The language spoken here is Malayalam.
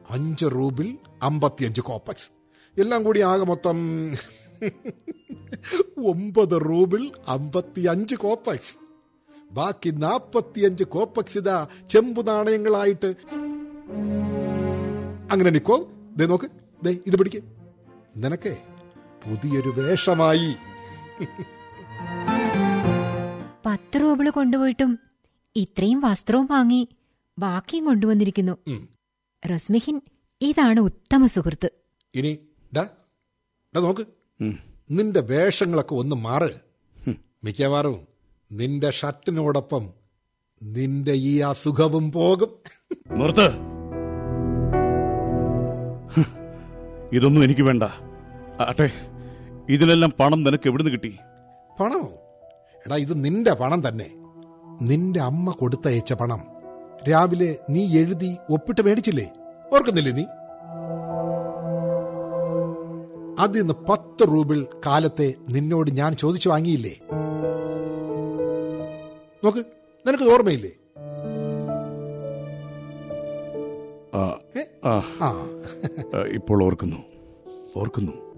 അഞ്ച് റൂബിൾ അമ്പത്തിയഞ്ച് കോപ്പക്സ് എല്ലാം കൂടി ആകെ മൊത്തം ഒമ്പത് റൂബിൾ അമ്പത്തിയഞ്ച് കോപ്പക്സ് ബാക്കി നാപ്പത്തിയഞ്ച് കോപ്പക്സ് ഇതാ ചെമ്പു നാണയങ്ങളായിട്ട് അങ്ങനെ നിക്കോ ദേ നോക്ക് ദേ ഇത് പിടിക്ക് നിനക്ക് പുതിയൊരു വേഷമായി പത്ത് റൂബിള് കൊണ്ടുപോയിട്ടും ഇത്രയും വസ്ത്രവും വാങ്ങി ബാക്കിയും കൊണ്ടുവന്നിരിക്കുന്നു ഉം. റസ്മിഹിൻ ഇതാണ് ഉത്തമ സുഹൃത്ത് ഇനി ഡാ ഡാ നോക്ക് ഉം. നിന്റെ വേഷങ്ങളൊക്കെ ഒന്ന് മാറ് മിക്കവാറും നിന്റെ ഷർട്ടിനോടൊപ്പം നിന്റെ ഈ അസുഖവും പോകും നിർത്ത് ഹ്, ഇതൊന്നും എനിക്ക് വേണ്ട ആട്ടെ ഇതിനെല്ലാം പണം നിനക്ക് എവിടുന്ന് കിട്ടി പണമോ എടാ ഇത് നിന്റെ പണം തന്നെ നിന്റെ അമ്മ കൊടുത്തയച്ച പണം രാവിലെ നീ എഴുതി ഒപ്പിട്ട് മേടിച്ചില്ലേ ഓർക്കുന്നില്ലേ നീ അതിന്ന് പത്ത് റൂബിൾ കാലത്തെ നിന്നോട് ഞാൻ ചോദിച്ചു വാങ്ങിയില്ലേ നോക്ക് നിനക്ക് ഓർമ്മയില്ലേ ആ, ഏ? ആ, ആ ആ, ഇപ്പോൾ ഓർക്കുന്നു ഓർക്കുന്നു